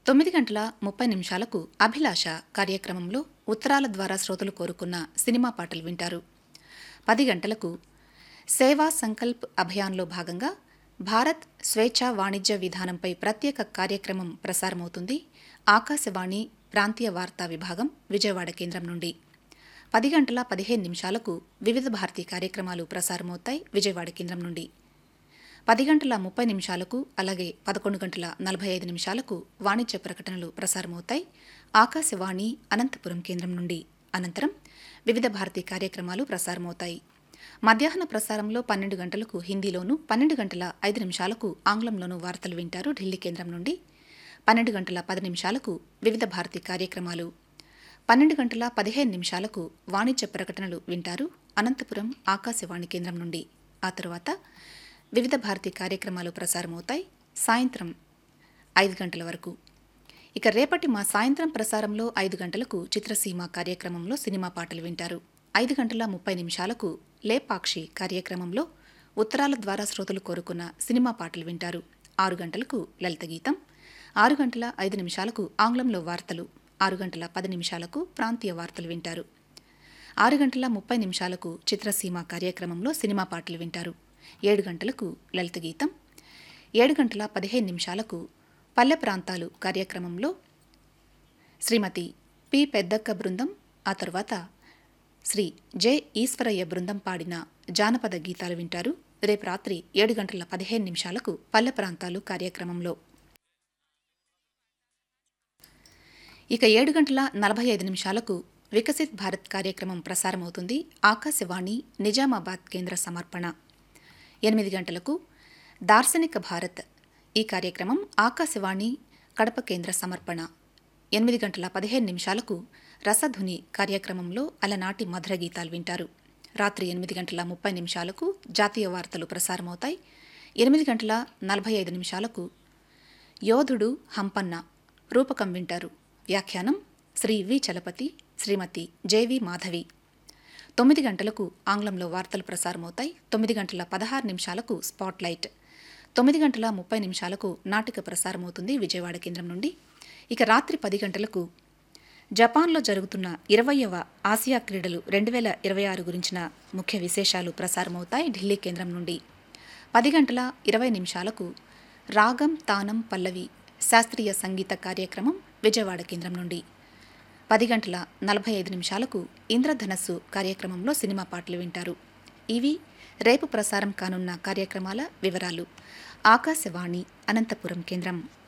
తొమ్మిది గంటల ముప్పై నిమిషాలకు అభిలాష కార్యక్రమంలో ఉత్తరాల ద్వారా శ్రోతలు కోరుకున్న సినిమా పాటలు వింటారు పది గంటలకు సేవా సంకల్ప్ అభియాన్లో భాగంగా భారత్ స్వేచ్ఛా వాణిజ్య విధానంపై ప్రత్యేక కార్యక్రమం ప్రసారమవుతుంది ఆకాశవాణి ప్రాంతీయ వార్తా విభాగం విజయవాడ కేంద్రం నుండి పది గంటల పదిహేను నిమిషాలకు వివిధ భారతీ కార్యక్రమాలు ప్రసారమవుతాయి విజయవాడ కేంద్రం నుండి పది గంటల ముప్పై నిమిషాలకు అలాగే పదకొండు గంటల నలభై ఐదు నిమిషాలకు వాణిజ్య ప్రకటనలు ప్రసారమవుతాయి ఆకాశవాణి అనంతపురం కేంద్రం నుండి అనంతరం వివిధ భారతీ కార్యక్రమాలు ప్రసారమవుతాయి మధ్యాహ్న ప్రసారంలో పన్నెండు గంటలకు హిందీలోను పన్నెండు గంటల ఐదు నిమిషాలకు ఆంగ్లంలోనూ వార్తలు వింటారు ఢిల్లీ కేంద్రం నుండి పన్నెండు గంటల పది నిమిషాలకు వివిధ భారతీ కార్యక్రమాలు పన్నెండు గంటల పదిహేను నిమిషాలకు వాణిజ్య ప్రకటనలు వింటారు అనంతపురం ఆకాశవాణి కేంద్రం నుండి ఆ తరువాత వివిధ భారతీ కార్యక్రమాలు ప్రసారమవుతాయి సాయంత్రం ఐదు గంటల వరకు ఇక రేపటి మా సాయంత్రం ప్రసారంలో ఐదు గంటలకు చిత్రసీమ కార్యక్రమంలో సినిమా పాటలు వింటారు ఐదు గంటల ముప్పై నిమిషాలకు లేపాక్షి కార్యక్రమంలో ఉత్తరాల ద్వారా శ్రోతలు కోరుకున్న సినిమా పాటలు వింటారు ఆరు గంటలకు లలిత గీతం ఆరు గంటల ఐదు నిమిషాలకు ఆంగ్లంలో వార్తలు ఆరు గంటల పది నిమిషాలకు ప్రాంతీయ వార్తలు వింటారు ఆరు గంటల ముప్పై నిమిషాలకు చిత్రసీమ కార్యక్రమంలో సినిమా పాటలు వింటారు ఏడు గంటలకు లలిత గీతం ఏడు గంటల పదిహేను నిమిషాలకు పల్లె ప్రాంతాలు కార్యక్రమంలో శ్రీమతి పి పెద్దక్క బృందం ఆ తర్వాత శ్రీ జె ఈశ్వరయ్య బృందం పాడిన జానపద గీతాలు వింటారు రేపు రాత్రి ఏడు గంటల పదిహేను నిమిషాలకు పల్లె ప్రాంతాలు కార్యక్రమంలో ఇక ఏడు గంటల నలభై ఐదు నిమిషాలకు వికసిత్ భారత్ కార్యక్రమం ప్రసారమవుతుంది ఆకాశవాణి నిజామాబాద్ కేంద్ర సమర్పణ ఎనిమిది గంటలకు దార్శనిక భారత్ ఈ కార్యక్రమం ఆకాశవాణి కడప కేంద్ర సమర్పణ ఎనిమిది గంటల పదిహేను నిమిషాలకు రసధుని కార్యక్రమంలో అలనాటి మధుర గీతాలు వింటారు రాత్రి ఎనిమిది గంటల ముప్పై నిమిషాలకు జాతీయ వార్తలు ప్రసారమవుతాయి ఎనిమిది గంటల నలభై ఐదు నిమిషాలకు యోధుడు హంపన్న రూపకం వింటారు వ్యాఖ్యానం శ్రీ వి చలపతి శ్రీమతి జేవి మాధవి తొమ్మిది గంటలకు ఆంగ్లంలో వార్తలు ప్రసారమవుతాయి తొమ్మిది గంటల పదహారు నిమిషాలకు స్పాట్లైట్ తొమ్మిది గంటల ముప్పై నిమిషాలకు నాటిక ప్రసారమవుతుంది విజయవాడ కేంద్రం నుండి ఇక రాత్రి పది గంటలకు జపాన్లో జరుగుతున్న ఇరవయవ ఆసియా క్రీడలు రెండు వేల ఇరవై ఆరు గురించిన ముఖ్య విశేషాలు ప్రసారమవుతాయి ఢిల్లీ కేంద్రం నుండి పది గంటల ఇరవై నిమిషాలకు రాగం తానం పల్లవి శాస్త్రీయ సంగీత కార్యక్రమం విజయవాడ కేంద్రం నుండి పది గంటల నలభై ఐదు నిమిషాలకు ఇంద్రధనస్సు కార్యక్రమంలో సినిమా పాటలు వింటారు ఇవి రేపు ప్రసారం కానున్న కార్యక్రమాల వివరాలు ఆకాశవాణి అనంతపురం కేంద్రం